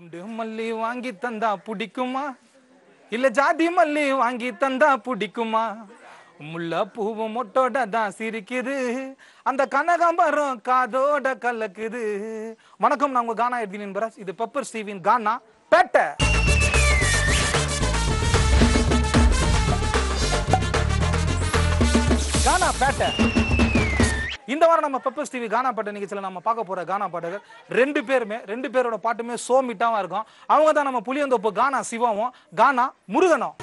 குண்டு மல்லி வாங்கி தந்தா பிடிக்குமா இல்ல ஜாதி மல்லி வாங்கி தந்தா பிடிக்குமா முல்லை பூவும் மொட்டோட தான் சிரிக்குது அந்த கனகாம்பரம் காதோட கலக்குது வணக்கம் நான் உங்க கானா எர்தின் என்பரஸ் இது பெப்பர் ஸ்டீவின் கானா பேட்டை கானா பேட்டை இந்த வாரம் நம்ம பெப்பர்ஸ் டிவி கானா பாட்டு நிகழ்ச்சியில் நம்ம பார்க்க போற கானா பாடகர் ரெண்டு பேருமே ரெண்டு பேரோட பாட்டுமே சோமிட்டாவா இருக்கும் அவங்க தான் நம்ம புளியந்தோப்பு கானா சிவாவும் கானா முருகனும்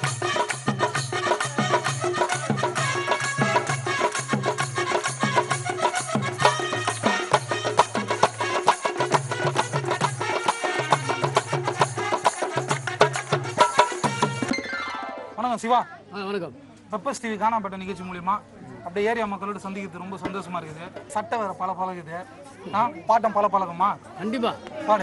வணக்கம் சிவா ஆ வணக்கம் பெப்பர்ஸ் டிவி கானா பாட்டு நிகழ்ச்சி மூலியமா அப்படியே ஏரியா மக்களோட சந்திக்கிறது ரொம்ப சந்தோஷமா இருக்குது சட்டை வேற பல பழகுது ஆ பாட்டம் பல பழகுமா கண்டிப்பா பாடு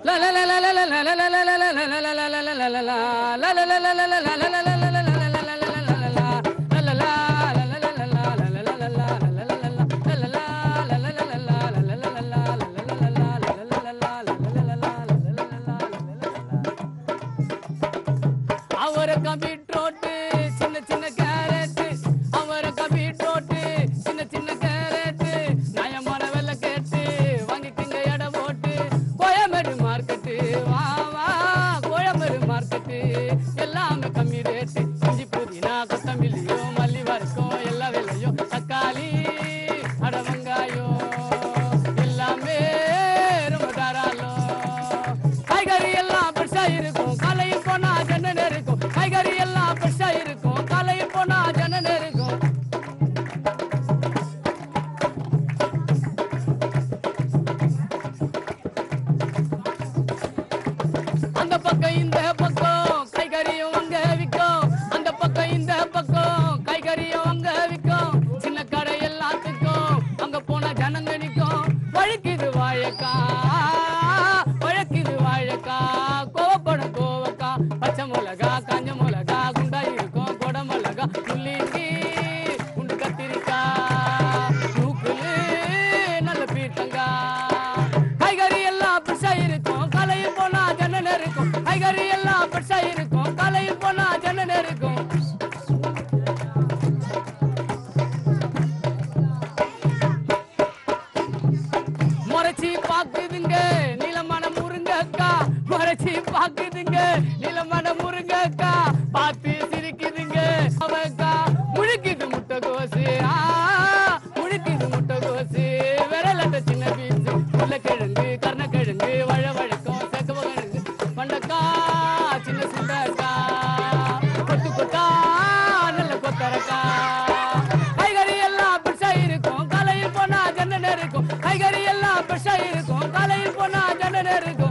அவரக்காய் பீட்ரோட்டு சின்ன சின்ன கேரட்டு அவரக்காய் பீட்ரோட்டு சின்ன சின்ன கேரட்டு நயமான வெள்ளை கேட்டு வாங்கிக்கிங்க எடை போட்டு கோயம்பேடு மார்க்கெட்டு வா வா கோயம்பேடு மார்க்கெட்டு எல்லாமே கம்மி ரேட்டு இஞ்சி புதினா கொத்தமல்லியும் மல்லி வரைக்கும் எல்லா விலையும் தக்காளி அட வெங்காயம் எல்லாமே ரொம்ப தாராளம் காய்கறி எல்லாம் பெருசா இருக்கும் காலையில் போனா ஜன்னன் இருக்கும் காய்கறி எல்லாம் பெருசா இருக்கும் காலையில் போனா ஜன்னன் இருக்கும் அந்த பக்கம் இந்த பக்கம் காய்கறியும் அங்க விற்கும் அந்த பக்கம் இந்த பக்கம் காய்கறியும் அங்க விற்கும் சின்ன கடை எல்லாத்துக்கும் அங்க போனா ஜனங்க நிக்கும் வழுக்குது வாழைக்கா வழக்குது வாழைக்கா கோவப்படம் கோவக்கா பச்சை மிளகா காஞ்ச மிளகா குண்டா இருக்கும் கொடை மிளகா முள்ளிங்கி குண்டு கத்திரிக்கா தூக்குலு நல்ல பீர்த்தங்கா காய்கறி எல்லாம் பெருசா இருக்கும் காலையில் போனா ஜன்னன் இருக்கும் காய்கறி எல்லாம் பெருசா இருக்கும் காலையில் போனா ஜன்னன் இருக்கும் முறைச்சி பாக்குதுங்க நீளமான முருங்கக்கா முறைச்சி பாக்குதுங்க நீளமான முருங்கக்கா பார்த்து சிரிக்குதுங்க அவக்கா முழுக்குது முட்டை கோசு ஆ, முழுக்குது முட்டை கோசு விரலட்ட சின்ன பீஸ் உருளைக்கிழங்கு கருணக்கிழங்கு வழ வழக்கம் செக்கவ கிழங்கு பண்டக்கா சின்ன சுண்டக்கா கொத்து கொத்தா நல்ல கொத்தரக்கா காய்கறி எல்லாம் பெருசா இருக்கும் காலையில் போனா ஜன்னன் இருக்கும் காய்கறி எல்லாம் பெருசா இருக்கும் காலையில் போனா ஜன்னன் இருக்கும்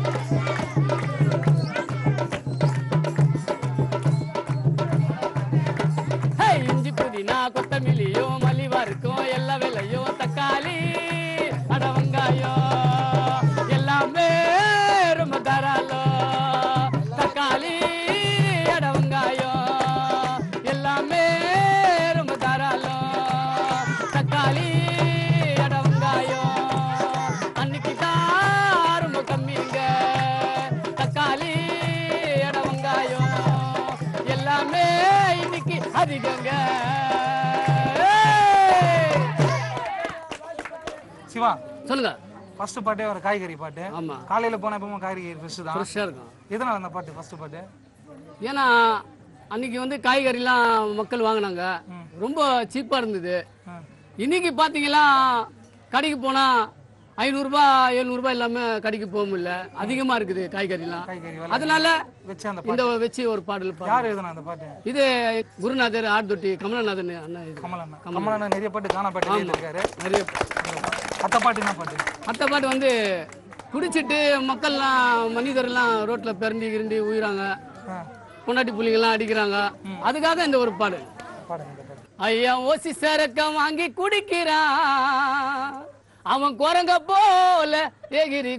ஹே, இஞ்சி புதினா கொத்தமல்லியும் மலிவா இருக்கும் எல்லா விலையும் தக்காளி அட வெங்காயம் எல்லாமே ரொம்ப தாராளம் தக்காளி அட வெங்காயம் எல்லாமே ரொம்ப தாராளம் தக்காளி அட வெங்காயம் அன்னைக்கு தான் ரொம்ப கம்மிங்க தக்காளி அட வெங்காயம் எல்லாமே இன்னைக்கு அதிகங்க சிவா சொல்லுங்க ஃபர்ஸ்ட் பாட்டே ஒரு காய்கறி பாட்டு ஆமா காலையில போன எப்பவும் காய்கறி ஃப்ரெஷ் தான் ஃப்ரெஷ்ஷாக இருக்கும் எதனால அந்த பாட்டு ஃபர்ஸ்ட் பாட்டு ஏன்னா அன்னைக்கு வந்து காய்கறிலாம் மக்கள் வாங்கினாங்க ரொம்ப சீப்பாக இருந்தது ம். இன்னைக்கு பார்த்தீங்களா கடைக்கு போனால் ஐநூறுரூபா எழுநூறுபா இல்லாமல் கடைக்கு போக முடியல அதிகமாக இருக்குது காய்கறிலாம் காய்கறி விலை அதனால வச்சு அந்த பாட்டு இந்த வச்சு ஒரு பாடல் பாடு யார் எழுதுனா அந்த பாட்டு இது குருநாதர் ஆட்தொட்டி கமலநாதன் அண்ணா இது கமலண்ணா கமலண்ணா நிறைய பாட்டு கானா பாட்டு எழுதியிருக்காரு நிறைய அத்த பாட்டு என்ன பாட்டு மற்ற பாட்டு வந்து குடிச்சிட்டு மக்கள்லாம் மனிதர்லாம் ரோட்டில் பிறண்டி கிரண்டி உயிராங்க ஆ, பொண்டாட்டி புள்ளிங்கெல்லாம் அடிக்கிறாங்க அதுக்காக இந்த ஒரு பாடு பாடுங்க இந்த பாட்டு ஐயா ஓசி சரக்க வாங்கி குடிக்கிறான் அவன் குரங்க போல எகிரி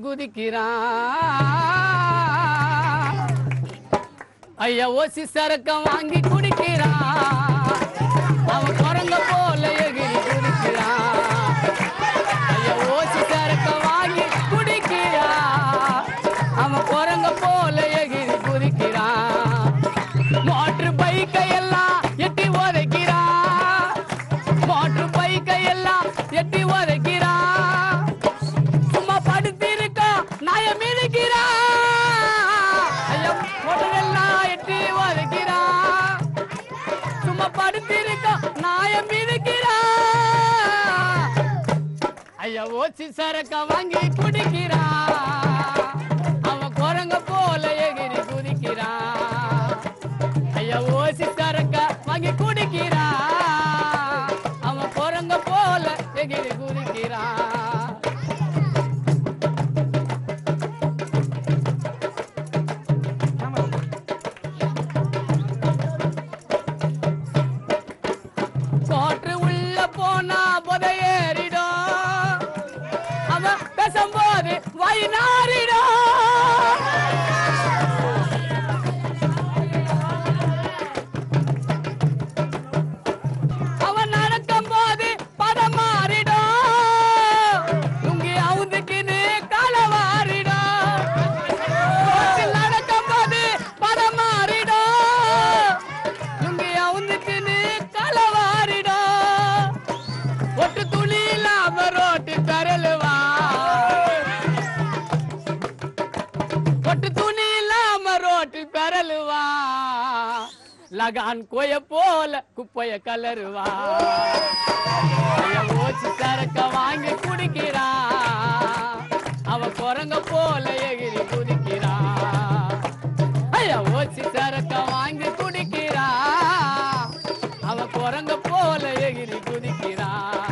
குதிக்கிறான் ஐயா ஓசி சரக்க வாங்கி குடிக்கிறான் அவன் குரங்க போல எகிரி குதிக்கிறான் ஐயா ஓசி சரக்க வாங்கி குடிக்கிறான் அவன் குரங்க போல எகிரி குதிக்கிறான் மோட்டர் பைக்கை எல்லாம் எட்டி உதைக்கிறான் மோட்டர் பைக்கை எல்லாம் எட்டி உதைக்கிறான் சும்மா படுத்திருக்கோம் நாய மிதிக்கிறான் ஐயா மோட்டர் எல்லாம் எட்டி உதைக்கிறான் சும்மா படுத்திருக்கோம் நாய மிதிக்கிறான் ஐயா ஓச்சி சரக்க வாங்கி குடிக்கிறான் அவன் குரங்க போல எகிரி குதிக்கிறான் ஐயா ஓசி சரக்க வாங்கி குடிக்கிறான் அவன் குரங்க போல எகிரி குதிக்கிறான் கோற்று உள்ள போனா புதையேறிடும் அவன் பேசும்போது வாய் நாறிடும் அவன் நடக்கும் போது பதம் மாறிடும் லுங்கி அவுந்துக்கின்னு கால வாரிடும் ரோட்டில் நடக்கும் போது பதம் மாறிடும் லுங்கி அவுந்துக்கின்னு கால வாரிடும் ஒட்டு துணி இல்லாம ரோட்டு தரலுவா ஒட்டு துணி இல்லாம ரோட்டில் பெறலுவா லகான் கோய போல குப்பைய கலருவா ஓச்சு சரக்க வாங்கி குடிக்கிறா அவ குரங்க போல எகிரி குதிக்கிறா ஐயா ஓச்சு சரக்க வாங்கி குடிக்கிறா அவ குரங்க போல எகிரி குதிக்கிறா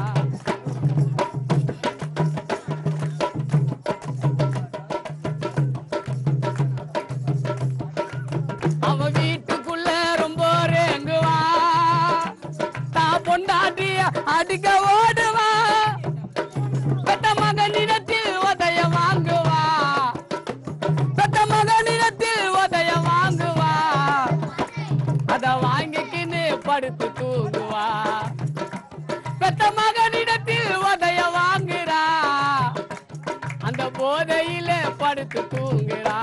அவ வீட்டுக்குள்ள ரொம்ப ரெங்குவா தா பொண்டாட்டிய அடிக்க ஓடுவா பெத்த மகனிடத்தில் உதய வாங்குவா பெத்த மகனிடத்தில் உதய வாங்குவா அத வாங்கிக்கின்னு படுத்து தூங்குவா பெத்த மகனிடத்தில் உதய வாங்குறா அந்த போதையில படுத்து தூங்குறா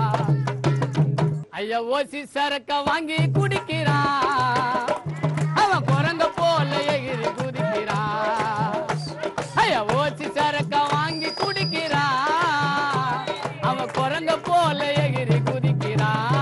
ஐயா ஓசி சரக்க வாங்கி குடிக்கிறான் அவன் குரங்க போல எகிரி குதிக்கிறான் ஐயா ஓசி சரக்க வாங்கி குடிக்கிறான் அவன் குரங்க போல எகிரி குதிக்கிறான்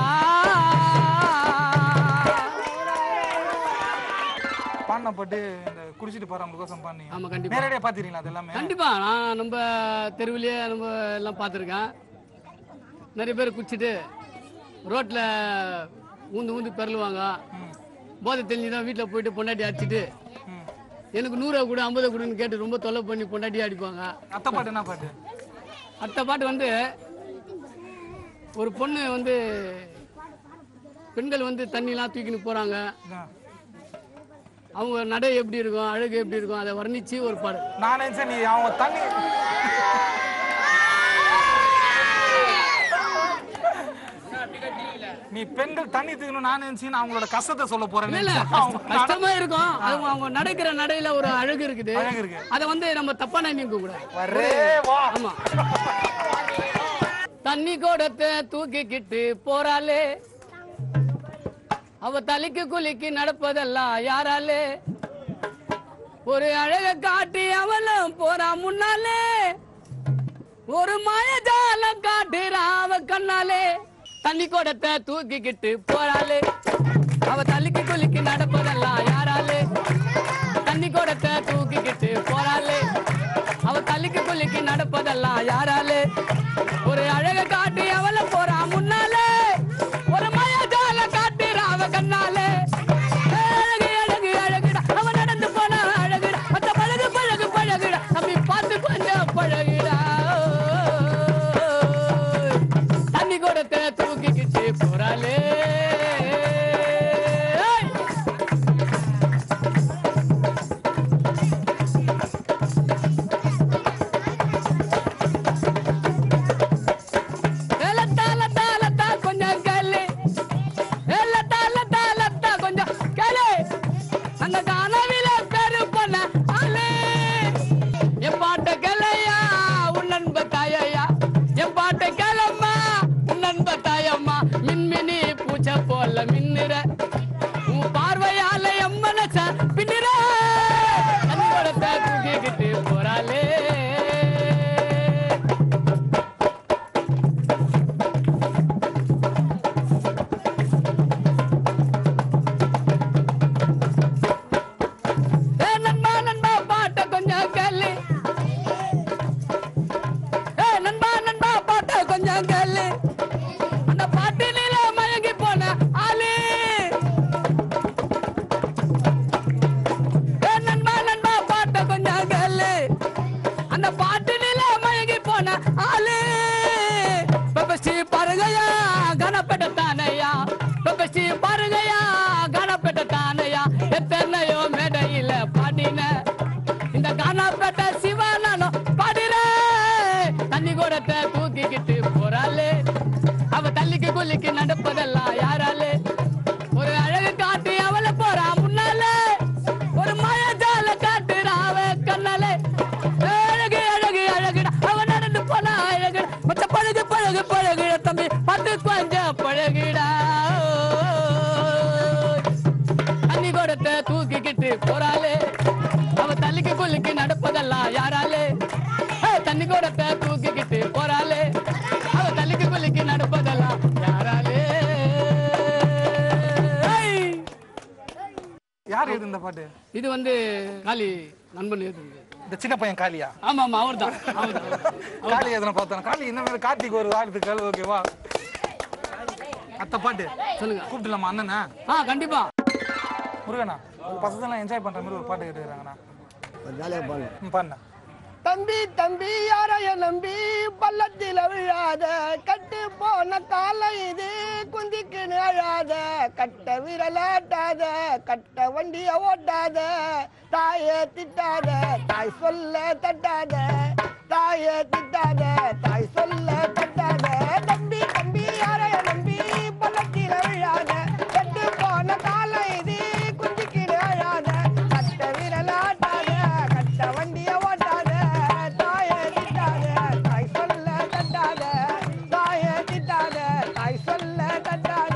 பாடின பாட்டு இந்த குடிச்சிட்டு போறவங்களுக்கோசம் பாடுனீங்க ஆமா கண்டிப்பா நேரடியா பாத்துறீங்களா அது எல்லாமே கண்டிப்பா நான் நம்ம தெருவிலேயே நம்ம எல்லாம் பார்த்துருக்கேன் நிறைய பேர் குடிச்சிட்டு ரோட்ல ஊந்து ஊந்து பெறலுவாங்க ம், போதை தெரிஞ்சு தான் வீட்டில் போயிட்டு பொண்டாட்டி அடிச்சிட்டு ம். எனக்கு நூறுரூவா கூட ஐம்பது கூடன்னு கேட்டு ரொம்ப தொல்லை பண்ணி பொண்டாட்டி அடிப்பாங்க அத்தை பாட்டு என்ன பாட்டு அடுத்த பாட்டு வந்து ஒரு பொண்ணு வந்து பெண்கள் வந்து தண்ணிலாம் தூக்கின்னு போறாங்க இதான். அவங்க நடை எப்படி இருக்கும் அழகு எப்படி இருக்கும் அதை வர்ணிச்சு ஒரு பாடு நான் நினைச்சேன் நீ அவங்க தண்ணி நீ பெண்கள் தண்ணி தூக்கணும் நான் நினைச்சு நான் அவங்களோட கஷ்டத்தை சொல்ல போறேன் இல்ல அவங்க கஷ்டமா இருக்கும் அது அவங்க நடக்கிற நடையில ஒரு அழகு இருக்குது அழகு இருக்கு அதை வந்து நம்ம தப்பா நினைக்க கூடாது வரே வா ஆமா தண்ணி கோடத்தை தூக்கிக்கிட்டு போறாளே அவ தலைக்கு குலுக்கி நடப்பதெல்லாம் யாராலே ஒரு அழக காட்டி அவளும் போறா முன்னாலே ஒரு மாயஜாலம் காட்டுறா அவ கண்ணாலே தண்ணி கோடத்தை தூக்கிக்கிட்டு போறாளே அவ தலைக்கு குலுக்கி நடப்பதெல்லாம் யாராலே தண்ணி கோடத்தை தூக்கிக்கிட்டு போறாளே அவ தள்ளிக்கு குலுக்கி நடப்பதெல்லாம் யாராலே ஒரு அழக காட்டி அவள போறா முன்னாலே ஒரு மாயாஜால காட்டுறா அவ கண்ணாலே அழகு அழகு அழகுடா அவ நடந்து போனா அழகுடா மத்த பழகு பழகு பழகுடா தம்பி பார்த்து கொஞ்சம் பழகுடா தண்ணி கூடத்தை தூக்கிக்கிட்டு போறாளே லத்தா லத்தா லத்தா கொஞ்சம் கல்லு ஏ லத்தா லத்தா லத்தா கொஞ்சம் கல்லு அந்த கனவில பெரு பண்ண ஆளு என் பாட்ட கலையா உன் நண்ப தாயா என் பாட்ட கிளம்மா போல மின்னுற உன் பார்வையால என் மனச பின்னுற தண்ணியோடத்தை தூக்கிக்கிட்டு போறாளே ஏ நண்பா நண்பா பாட்ட கொஞ்சம் கேளு ஏ நண்பா நண்பா பாட்ட கொஞ்சம் கேளு அந்த பாட்டினில மயங்கி போன ஆளு ஏ நண்பா நண்பா பாட்ட கொஞ்சம் கேளு அந்த பாட்டினில மயங்கி போன ஆளு பபஸ்டி பாருங்கயா கணப்பட்ட தானையா பபஸ்டி பாருங்கயா கணப்பட்ட தானையா எத்தனையோ மேடையில பாடின இந்த காணப்பட்ட சிவானானோ பாடுறேன் தண்ணி கூடத்தை தூக்கிக்கிட்டு போறாளே அவ தள்ளிக்கு குள்ளிக்கு நடப்பதெல்லாம் யாராலே ஒரு அழகு காட்டி அவளை போறா முன்னாலே ஒரு மாயஜால காட்டுறா அவ கண்ணாலே அழகு அழகு அழகுடா அவ நடந்து போனா அழகு மச்ச பழகு பழகு பழகுட தம்பி பார்த்து கொஞ்சம் பழகுடா தண்ணி கூடத்தை தூக்கிக்கிட்டு போறாளே அவ தள்ளிக்கு குள்ளிக்கு நடப்பதெல்லாம் யாராலே ஏய், தண்ணி கூடத்தை தூக்கிக்கிட்டு போறாளே அவ தள்ளிக்கு குள்ளிக்கு நடப்பதெல்லாம் யாராலே ஏய். யார் எழுது இந்த பாட்டு இது வந்து காளி நண்பன் எழுதுனது இந்த சின்ன பையன் காளியா ஆமா ஆமா அவர்தான் அவர்தான் காளி எதனா பார்த்தோம் காளி இந்த மாதிரி கார்த்திக் ஒரு வாழ்த்துக்கள் ஓகேவா அத்த பாட்டு சொல்லுங்க கூப்பிட்டுலாமா அண்ணனா ஆ கண்டிப்பா முருகனா பசங்களாம் என்ஜாய் பண்ற மாதிரி ஒரு பாட்டு கேட்டுக்கிறாங்கண்ணா ஜாலியாக பாருங்க ம், பாருண்ணா தம்பி தம்பி யாரைய நம்பி பள்ளத்தில் விழாத கட்டு போன காலம் இது குந்திக்கு நிழாத கட்ட விரலாட்டாத கட்ட வண்டிய ஓட்டாத தாய திட்டாத தாய் சொல்ல தட்டாத தாய திட்டாத தாய் சொல்ல தட்டாத தம்பி தம்பி யாரைய நம்பி பள்ளத்தில் விழாத கட்டு போன காலம் இது குந்திக்கு நிழாத கட்ட விரலாட்டாத கட்ட வண்டிய ஓட்டாத தாய திட்டாத தாய் சொல்ல தட்டாத தாய திட்டாத தாய் சொல்ல தட்டாத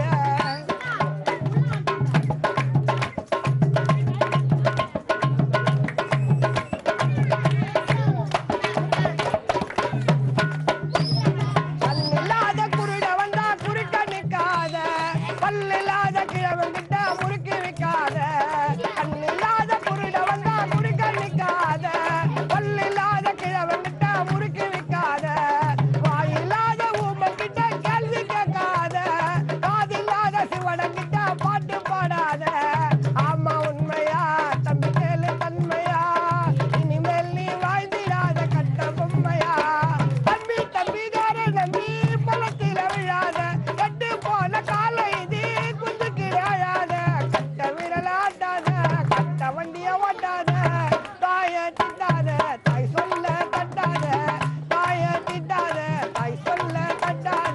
பல்லில்லாத குருட வந்தா குறுக்க நிக்காத பல்லில்லாத கிழவன் கிட்ட முறுக்கி விக்காத கண்ணில்லாத குருட வந்தா குறுக்க நிக்காத பல்லில்லாத கிழவன் கிட்ட முறுக்கி விக்காத வாயில்லாத ஊமன் கிட்ட கேள்வி கேட்காத காதில்லாத சிவன கிட்ட பாட்டு பாடாத ஆமா உண்மையா தம்பி கேளு தன்மையா இனிமேல் நீ வாழ்ந்திடாத கட்ட பொம்மையா தம்பி தம்பிகார நம்பி பழத்தில விழாத கட்டு போன கால இது குஞ்சு கிழாத கட்ட விரலாட்டாத கட்ட வண்டிய ஓட்டாத தாய திட்டாத தாய் சொல்ல தட்டாத தாய திட்டாத தாய் சொல்ல தட்டாத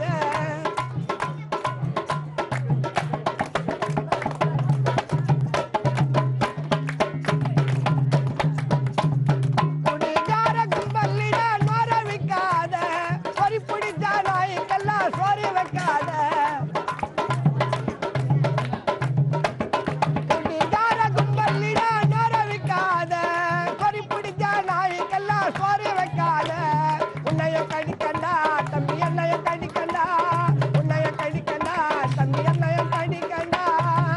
குடிகார கும்பலிட நோர விக்காத பொறி பிடிச்சா நாய்க்கெல்லாம் சோறு வைக்காத குடிகார கும்பலிட நோர விக்காத பொறி பிடிச்சா நாய்க்கெல்லாம் சோறு வைக்காத உன்னைய கடிக்கண்டா தம்பி என்னைய கடிக்கண்டா உன்னைய கடிக்கண்டா தம்பி என்னைய கடிக்கண்டா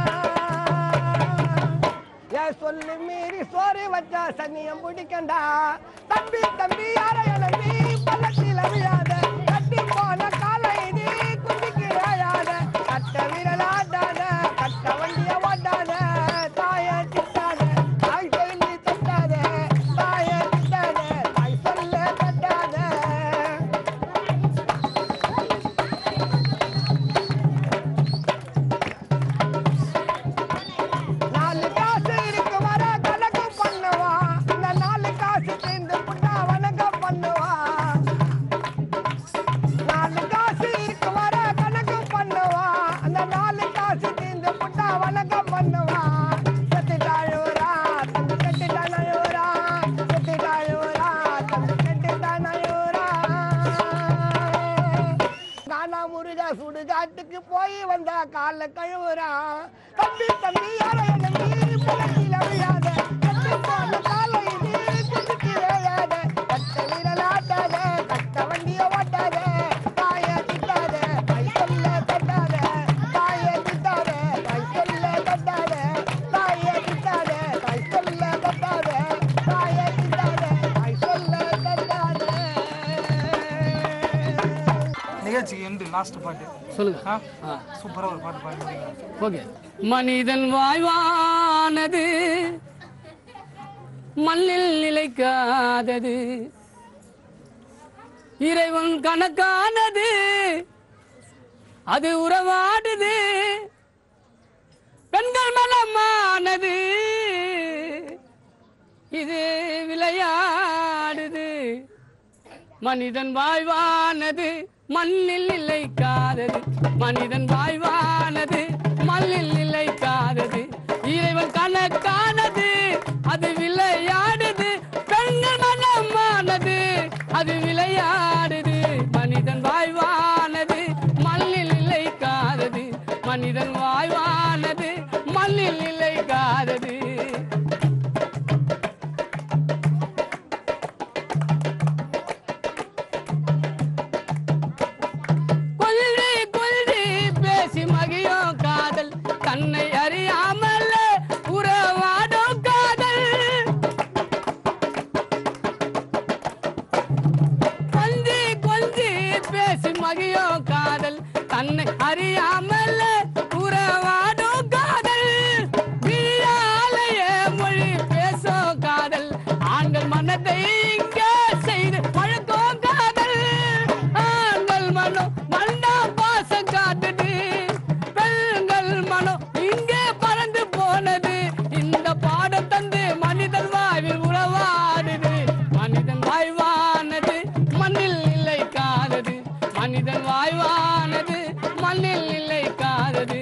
ஏன் சொல்லி மீறி சோறு வச்சா சனியம் பிடிக்கண்டா தம்பி தம்பி யாரைய நம்பி பள்ளத்தில விழாத கட்டி போன காலை இது குடிக்கு விழாத கட்ட விரலாட்டாத கட்ட வண்டிய ஓட்டாத தாய திட்டாத தாய் சொல்லி தட்டாத தாய திட்டாத தாய் சொல்ல தட்டாத நாலு காசு இருக்கு வர கணக்கு பண்ணுவான் இந்த நாலு காசு தீர்ந்து புட்டா வணக்கம் பண்ணுவான் முருகா சுடுகாட்டுக்கு போய் வந்தா கால கழுவுறான் தம்பி தம்பி யாரை நம்பி பழக்கில விழாத கட்டி போன காலை நீ குதிக்கு விழாத கட்ட விரலாட்டாத கட்ட வண்டிய ஓட்டாத தாய திட்டாத தாய் சொல்ல தட்டாத தாய திட்டாத தாய் சொல்ல தட்டாத தாய திட்டாத தாய் சொல்ல தட்டாத தாய திட்டாத தாய் சொல்ல தட்டாத நிகழ்ச்சிக்கு எண்டு லாஸ்ட் பாட்டு சொல்லுங்க ஆ ஆ சூப்பரா ஒரு பாட்டு பாடுறீங்க ஓகே மனிதன் வாய்வானது மண்ணில் நிலைக்காதது இறைவன் கணக்கானது அது உறவாடுது பெண்கள் மனமானது இது விளையாடுது மனிதன் வாழ்வானது மண்ணில் நிலைக்காதது மனிதன் வாழ்வானது மண்ணில் நிலைக்காதது இறைவன் கணக்கானது அது விளையாடுது பெண்கள் மனமானது அது விளையாடுது மனிதன் வாழ்வானது மண்ணில் நிலைக்காதது மனிதன் வாழ்வானது மண்ணில் நிலைக்காதது கொல்றி கொல்றி பேசி மகியும் காதல் தன்னை அறியாமல் உறவாடும் காதல் கொஞ்சி கொஞ்சி பேசி மகியும் காதல் தன்னை அறியாமல் உறவாடும் காதல் விழியாலய மொழி பேசும் காதல் ஆண்கள் மனதை இங்கே செய்து பழக்கும் காதல் ஆண்கள் மனம் மண்டா பாசம் காட்டுது பெண்கள் மனம் இங்கே பறந்து போனது இந்த பாடம் தந்து மனிதன் வாழ்வில் உறவாடுது மனிதன் வாழ்வானது மண்ணில் இல்லை காதது மனிதன் வாழ்வானது மண்ணில் இல்லை காதது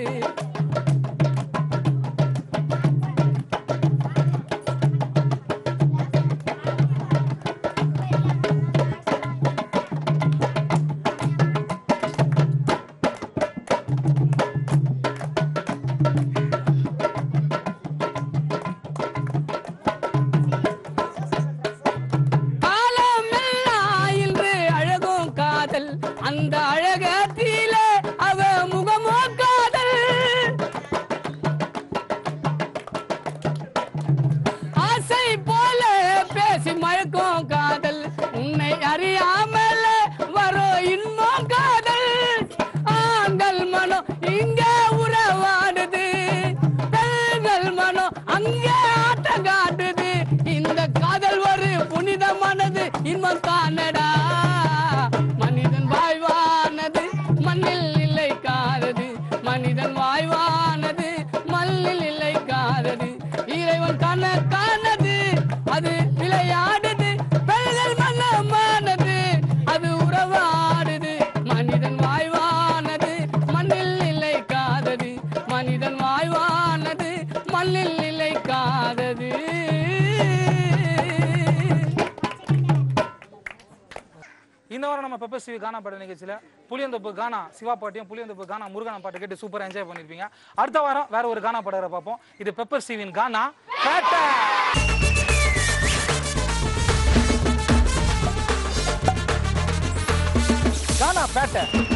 காலமெல்லாம் இன்று அழகும் காதல் அந்த அழகத்திலே அவ முகமோ காதல் ஆசை போல பேசி மயக்கும் காதல் உன்னை அறியாமல் வரும் இன்பம் காதல் ஆண்கள் மனம் இங்கே உறவாடுது பெண்கள் மனம் அங்கே ஆட்டம் காட்டுது இந்த காதல் ஒரு புனிதமானது இன்பம் தானடா மனிதன் வாழ்வானது மண்ணில் இல்லை காதது மனிதன் வாழ்வானது மண்ணில் இல்லை காதது இறைவன் கணக்கானது அது விளையாடுது பெண்கள் மனமானது அது உறவாடுது மனிதன் வாழ்வானது மண்ணில் இல்லை காதது மனிதன் வாழ்வானது மண்ணில் இல்லை காதது இந்த வாரம் நம்ம பெப்பர் சிவி கானா பாட்டு நிகழ்ச்சியில புளியந்தோப்பு கானா சிவா பாட்டையும் புளியந்தோப்பு கானா முருகனா பாட்டை கேட்டு சூப்பரா என்ஜாய் பண்ணிருப்பீங்க அடுத்த வாரம் வேற ஒரு கானா பாடகரை பார்ப்போம் இது பெப்பர் சிவின் கானா பேட்டை கானா பேட்டை